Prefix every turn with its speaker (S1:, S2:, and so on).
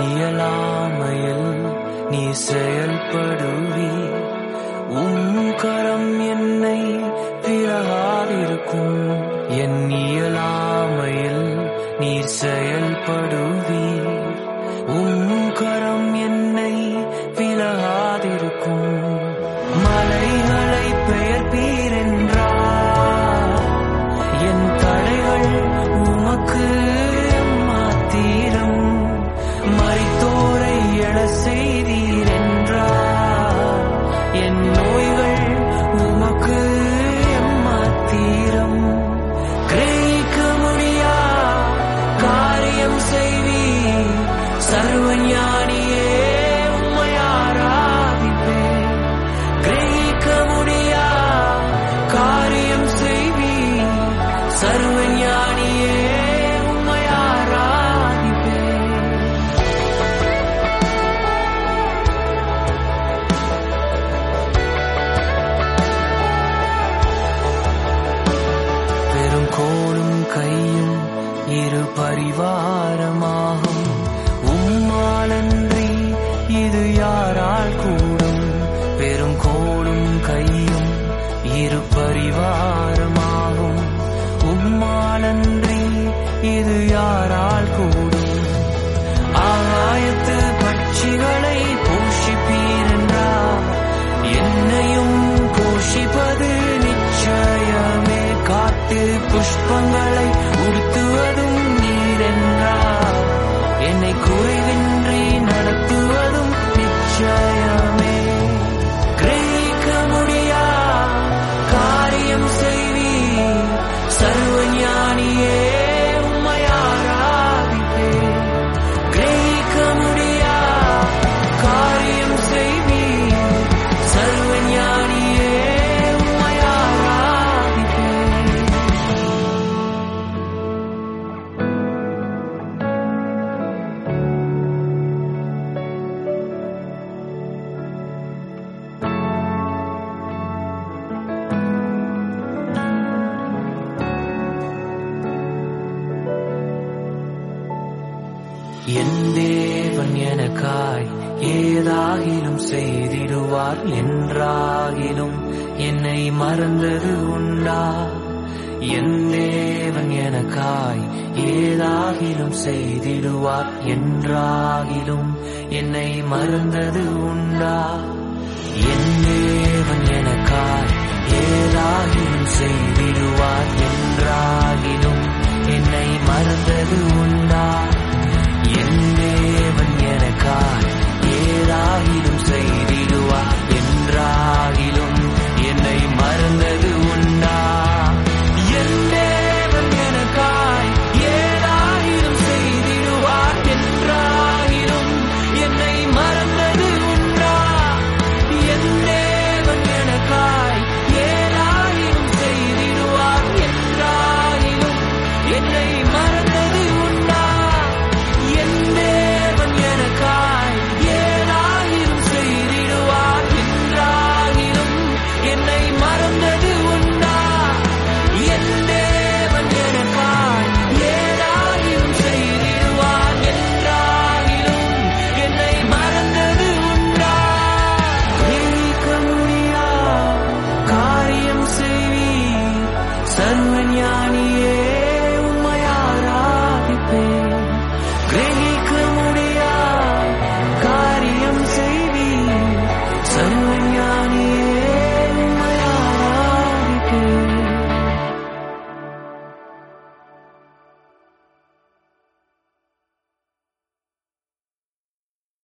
S1: இயலாமையில் நீ செயல்படுவி உம் கரம் என்னை விலகாதிருக்கும் என் இயலாமையில் நீர் செயல்படுவி உம் கரம் என்னை விலகாதிருக்கும் மலைகளை பெயர்ப்பீர் என்றார் என் தடைகள் உமக்கு மாத்தீரம் மரித்தோரை எழ செய்தீர் என்றார் என் நோய்கள் உமக்கு மாத்தீரம் கிரகிக்க முடியா காரியம் செய்வீர் சர்வஞானியே உம்மை ஆராதிப்பேன் கிரகிக்க முடியா காரியம் செய்வீர் சர்வஞானியே உம்மை ஆராதிப்பேன் பெரும் கோலும் கையும் இரு பரிவாரமாகும் உம்மாலன்றி இது யாரால் கூடும் பெரும் கோலும் கையும் இரு பரிவாரமாகும் உம்மாலன்றி இது யாரால் கூடும் ஆகாயத்து பட்சிகளை போஷிப்பீர் என்றார் என்னையும் போஷிப்பது நிச்சயமே காட்டு புஷ்பங்களை உடுத்துவதும் நீர் என்றார் என்னை குறைவின்றி நடத்துவதும் நிச்சயமே கிரகிக்க முடியா காரியம் செய்வீர் சர்வஞானியே உம்மை ஆராதிப்பேன் கிரகிக்க முடியா காரியம் செய்வீர் சர்வஞானியே உம்மை ஆராதிப்பேன் என் தேவன் எனக்காய் ஏதாகிலும் செய்திடுவார் என்றாகிலும் என்னை மறந்தது உண்டா என் தேவன் எனக்காய் ஏதாகிலும் செய்திடுவார் என்றாகிலும் என்னை மறந்தது உண்டா என் தேவன் எனக்காய் ஏதாகிலும் செய்திடுவார் என்றாகிலும் என்னை மறந்தது